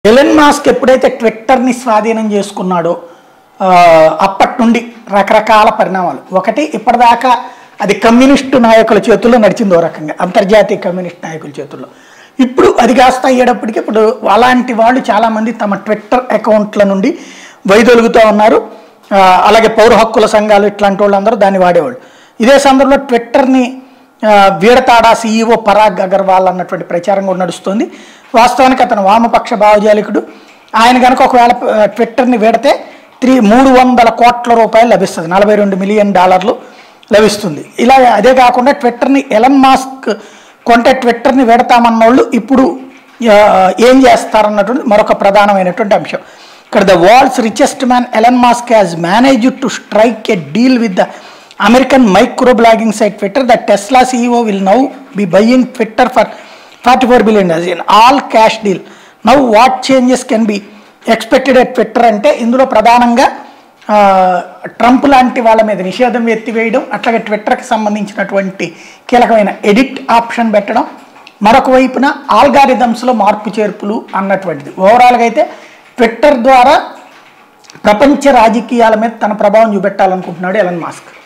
Elon Musk ఎప్పుడైతే ట్విట్టర్ని స్వాధీనం చేసుకున్నాడో ఆ, అప్పటి నుండి రకరకాల పరిణామాలు ఒకటి ఇప్పటిదాకా అది కమ్యూనిస్టు నాయకుల చేతుల్లో నడిచింది ఓ రకంగా అంతర్జాతీయ కమ్యూనిస్ట్ నాయకుల చేతుల్లో ఇప్పుడు అది కాస్త అయ్యేటప్పటికి ఇప్పుడు అలాంటి వాళ్ళు చాలామంది తమ ట్విట్టర్ అకౌంట్ల నుండి వైదొలుగుతూ ఉన్నారు ఆ, అలాగే పౌర హక్కుల సంఘాలు ఇట్లాంటి వాళ్ళందరూ దాన్ని వాడేవాళ్ళు ఇదే సందర్భంలో ట్విట్టర్ని ఆ, వీడతాడా సీఈఓ పరాగ్ అగర్వాల్ అన్నటువంటి ప్రచారం కూడా నడుస్తుంది వాస్తవానికి అతను వామపక్ష భావజాలికుడు ఆయన కనుక ఒకవేళ ఆ, ట్విట్టర్ని వీడితే త్రీ మూడు వందల కోట్ల రూపాయలు లభిస్తుంది నలభై రెండు మిలియన్ డాలర్లు లభిస్తుంది ఇలా అదే కాకుండా ట్విట్టర్ని ఎలన్ మాస్క్ కొంటే ట్విట్టర్ని వీడతామన్న వాళ్ళు ఇప్పుడు ఆ, ఏం చేస్తారన్నటువంటి మరొక ప్రధానమైనటువంటి అంశం ఇక్కడ the world's richest man Elon Musk has manage to strike a deal with the American micro blogging site Twitter the Tesla CEO will now be buying Twitter for forty four billion in all cash deal now what changes can be expected at Twitter అంటే ఇందులో ప్రధానంగా ఆ, Trump లాంటి వాళ్ళ మీద నిషేధం ఎత్తివేయడం అట్లాగే ట్విట్టర్కి సంబంధించినటువంటి కీలకమైన ఎడిట్ ఆప్షన్ పెట్టడం మరొక వైపున ఆల్గారిథమ్స్లో మార్పు చేర్పులు అన్నటువంటిది ఓవరాల్గా అయితే ట్విట్టర్ ద్వారా ప్రపంచ రాజకీయాల మీద తన ప్రభావం చూపెట్టాలనుకుంటున్నాడు ఎలన్ మాస్క్